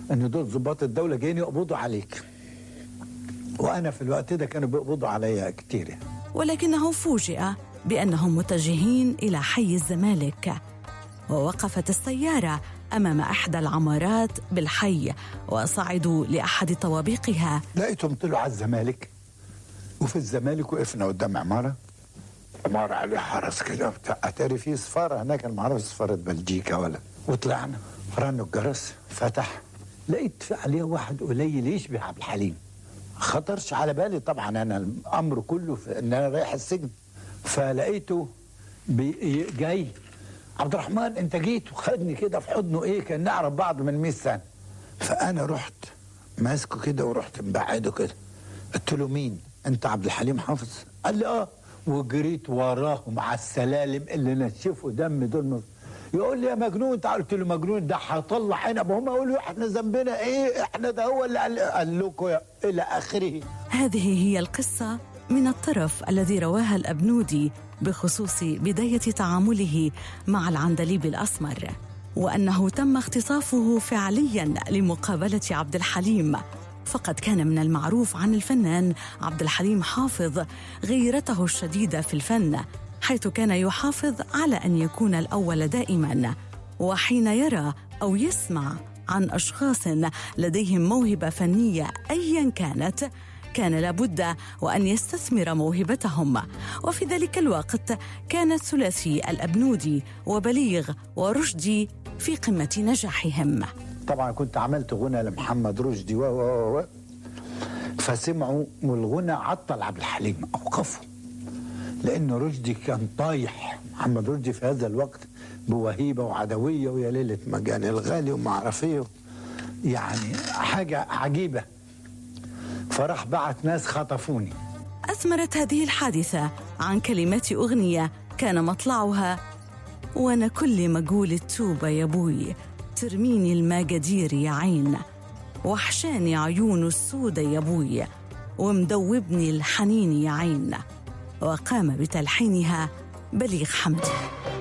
ان دول ضباط الدوله جايين يقبضوا عليك وانا في الوقت ده كانوا بيقبضوا عليا كتير يعني. ولكنه فوجئ بانهم متجهين الى حي الزمالك ووقفت السياره امام احدى العمارات بالحي وصعدوا لاحد طوابقها لقيتهم طلعوا على الزمالك وفي الزمالك وقفنا قدام عماره عماره عليها حرس كده بتاع اتاري في سفاره هناك انا ما اعرفش سفاره بلجيكا ولا وطلعنا رنوا الجرس فتح لقيت في عليه واحد قليل يشبه عبد الحليم خطرش على بالي طبعا انا الامر كله في ان انا رايح السجن فلقيته بي جاي عبد الرحمن انت جيت وخدني كده في حضنه ايه كان نعرف بعض من 100 سنه فانا رحت ماسكه كده ورحت مبعده كده قلت له مين انت عبد الحليم حافظ قال لي اه وجريت وراهم على السلالم اللي نشفوا دم دول يقول لي يا مجنون انت قلت له مجنون ده هطلع عنب هم يقولوا احنا ذنبنا ايه احنا ده هو اللي قال, قال لكم الى اخره هذه هي القصه من الطرف الذي رواها الابنودي بخصوص بدايه تعامله مع العندليب الاسمر وانه تم اختصاصه فعليا لمقابله عبد الحليم فقد كان من المعروف عن الفنان عبد الحليم حافظ غيرته الشديده في الفن حيث كان يحافظ على ان يكون الاول دائما وحين يرى او يسمع عن اشخاص لديهم موهبه فنيه ايا كانت كان لابد وان يستثمر موهبتهم وفي ذلك الوقت كان الثلاثي الابنودي وبليغ ورشدي في قمه نجاحهم طبعا كنت عملت غنى لمحمد رشدي و و و فسمعوا والغنى عطل عبد الحليم اوقفوا لان رشدي كان طايح محمد رشدي في هذا الوقت بوهيبه وعدويه ويا ليله مجان الغالي وما اعرف ايه يعني حاجه عجيبه فراح بعت ناس خطفوني اثمرت هذه الحادثه عن كلمات اغنيه كان مطلعها وانا كل ما اقول التوبه يا ابوي ترميني الماجدير يا عين وحشاني عيونه السودة يا ابوي ومدوبني الحنين يا عين وقام بتلحينها بليغ حمدي